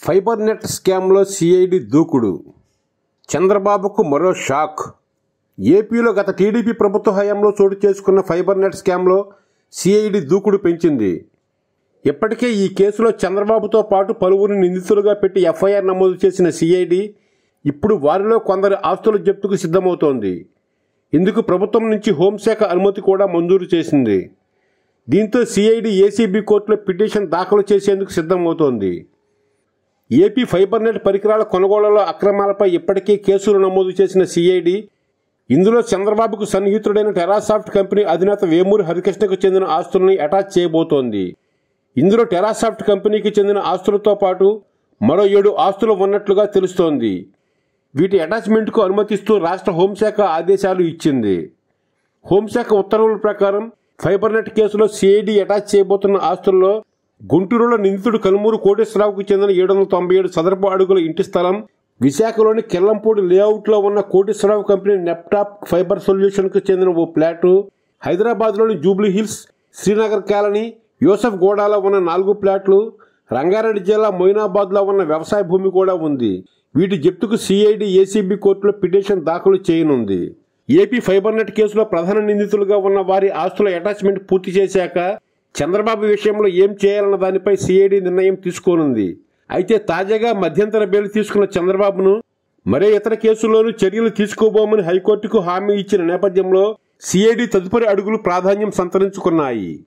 fibre net స్కామ్లో CID దూకుడు చంద్రబాబుకు మరో షాక్ ఏపీలో గత టీడీపీ ప్రభుత్వ హయాంలో చోటు చేసుకున్న ఫైబర్ నెట్ స్కామ్లో సిఐడి దూకుడు పెంచింది ఇప్పటికే ఈ కేసులో చంద్రబాబుతో పాటు పలువురిని నిందితులుగా పెట్టి ఎఫ్ఐఆర్ నమోదు చేసిన సిఐడి ఇప్పుడు వారిలో కొందరి ఆస్తుల జప్తుకు సిద్ధమవుతోంది ఇందుకు ప్రభుత్వం నుంచి హోంశాఖ అనుమతి కూడా మంజూరు చేసింది దీంతో సిఐడి ఏసీబీ కోర్టులో పిటిషన్ దాఖలు చేసేందుకు సిద్ధమవుతోంది ఏపీ ఫైబర్ నెట్ పరికరాల కొనుగోళ్లలో అక్రమాలపై ఇప్పటికే కేసులు నమోదు చేసిన సిఐడి ఇందులో చంద్రబాబుకు సన్నిహితుడైన టెరాసాఫ్ట్ కంపెనీ అధినేత వేమూరి హరికృష్ణకు చెందిన ఆస్తుల్ని అటాచ్ చేయబోతోంది ఇందులో టెరాసాఫ్ట్ కంపెనీకి చెందిన ఆస్తులతో పాటు మరో ఏడు ఆస్తులు ఉన్నట్లుగా తెలుస్తోంది వీటి అటాచ్మెంట్కు అనుమతిస్తూ రాష్ట్ర హోంశాఖ ఆదేశాలు ఇచ్చింది హోంశాఖ ఉత్తర్వుల ప్రకారం ఫైబర్ నెట్ కేసులో సిఐడి అటాచ్ చేయబోతున్న ఆస్తుల్లో గుంటూరులో నిందితుడు కనుమూరు కోటేశ్వరరావుకు చెందిన ఏడు వందల తొంభై ఏడు చదరపు అడుగుల ఇంటి స్థలం విశాఖలోని కెల్లంపూడి లేఅవుట్లో ఉన్న కోటేశ్వరరావు కంపెనీ నెప్టాప్ ఫైబర్ సొల్యూషన్కు చెందిన ఓ ప్లాటు హైదరాబాద్లోని జూబ్లీ హిల్స్ శ్రీనగర్ కాలనీ యూసఫ్ గోడాలో ఉన్న నాలుగు ప్లాట్లు రంగారెడ్డి జిల్లా మొయినాబాద్లో ఉన్న వ్యవసాయ భూమి కూడా ఉంది వీటి జప్తుకు సిఐడి ఏసీబీ కోర్టులో పిటిషన్ దాఖలు చేయనుంది ఏపీ ఫైబర్ నెట్ కేసులో ప్రధాన నిందితులుగా ఉన్న వారి ఆస్తుల అటాచ్మెంట్ పూర్తి చేశాక చంద్రబాబు విషయంలో ఏం చేయాలన్న దానిపై సిఐడి నిర్ణయం తీసుకోనుంది అయితే తాజాగా మధ్యంతర బెయిల్ తీసుకున్న చంద్రబాబును మరే ఇతర కేసుల్లోనూ చర్యలు తీసుకోబోమని హైకోర్టుకు హామీ ఇచ్చిన నేపథ్యంలో సిఐడి తదుపరి అడుగులు ప్రాధాన్యం సంతరించుకున్నాయి